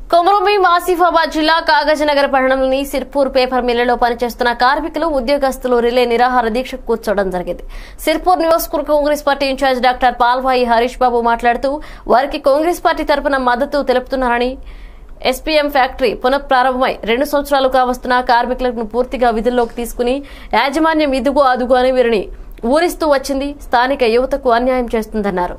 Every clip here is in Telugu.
కొమరంభీం ఆసిఫాబాద్ జిల్లా కాగజనగర్ పట్టణంలోని సిర్పూర్ పేపర్ మిల్లులో పనిచేస్తున్న కార్మికులు ఉద్యోగస్తులు రిలే నిరాహార దీక్ష కూర్చోవడం జరిగింది సిర్పూర్ నియోజకవర్గ Congress party incharge doctor Palvai Harish Babu మాట్లాడుతూ వారికి కాంగ్రెస్ పార్టీ తరపున మద్దతు తెలుపుతున్నారని ఎస్పీఎం ఫ్యాక్టరీ పునఃప్రారంభమై రెండు సంవత్సరాలు కావస్తున్న కార్మికులను పూర్తిగా విధుల్లోకి తీసుకుని యాజమాన్యం ఇదుగు అదుగు అని వీరిని ఊరిస్తూ వచ్చింది స్థానిక యువతకు అన్యాయం చేస్తుందన్నారు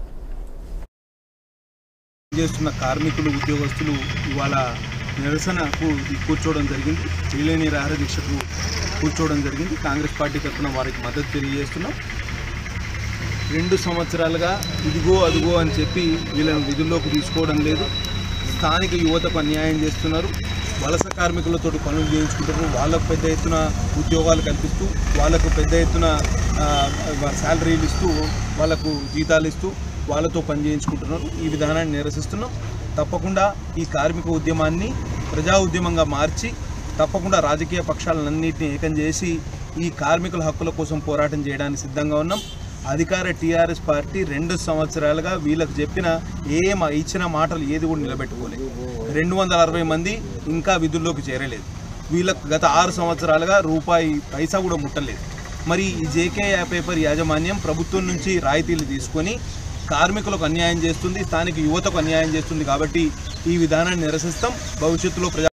చేస్తున్న కార్మికులు ఉద్యోగస్తులు ఇవాళ నిరసనకు కూర్చోవడం జరిగింది రిలే నిరాహార దీక్షకు కూర్చోవడం జరిగింది కాంగ్రెస్ పార్టీ తరఫున వారికి మద్దతు తెలియజేస్తున్నాం రెండు సంవత్సరాలుగా ఇదిగో అదిగో అని చెప్పి వీళ్ళని విధుల్లోకి తీసుకోవడం లేదు స్థానిక యువతకు అన్యాయం చేస్తున్నారు వలస కార్మికులతో పనులు చేయించుకుంటారు వాళ్ళకు పెద్ద ఎత్తున ఉద్యోగాలు కల్పిస్తూ వాళ్ళకు పెద్ద ఎత్తున శాలరీలు ఇస్తూ వాళ్ళకు జీతాలు ఇస్తూ వాళ్ళతో పని చేయించుకుంటున్నారు ఈ విధానాన్ని నిరసిస్తున్నాం తప్పకుండా ఈ కార్మిక ఉద్యమాన్ని ప్రజా ఉద్యమంగా మార్చి తప్పకుండా రాజకీయ పక్షాలన్నింటినీ ఏకం చేసి ఈ కార్మికుల హక్కుల కోసం పోరాటం చేయడానికి సిద్ధంగా ఉన్నాం అధికార టీఆర్ఎస్ పార్టీ రెండు సంవత్సరాలుగా వీళ్ళకి చెప్పిన ఏ మా- ఇచ్చిన మాటలు ఏది కూడా నిలబెట్టుకోలేదు రెండు వందల అరవై మంది ఇంకా విధుల్లోకి చేరలేదు వీళ్ళకు గత ఆరు సంవత్సరాలుగా రూపాయి పైసా కూడా ముట్టలేదు మరి ఈ జేకే పేపర్ యాజమాన్యం ప్రభుత్వం నుంచి రాయితీలు తీసుకొని కార్మికులకు అన్యాయం చేస్తుంది స్థానిక యువతకు అన్యాయం చేస్తుంది కాబట్టి ఈ విధానాన్ని నిరసిస్తాం భవిష్యత్తులో ప్రజా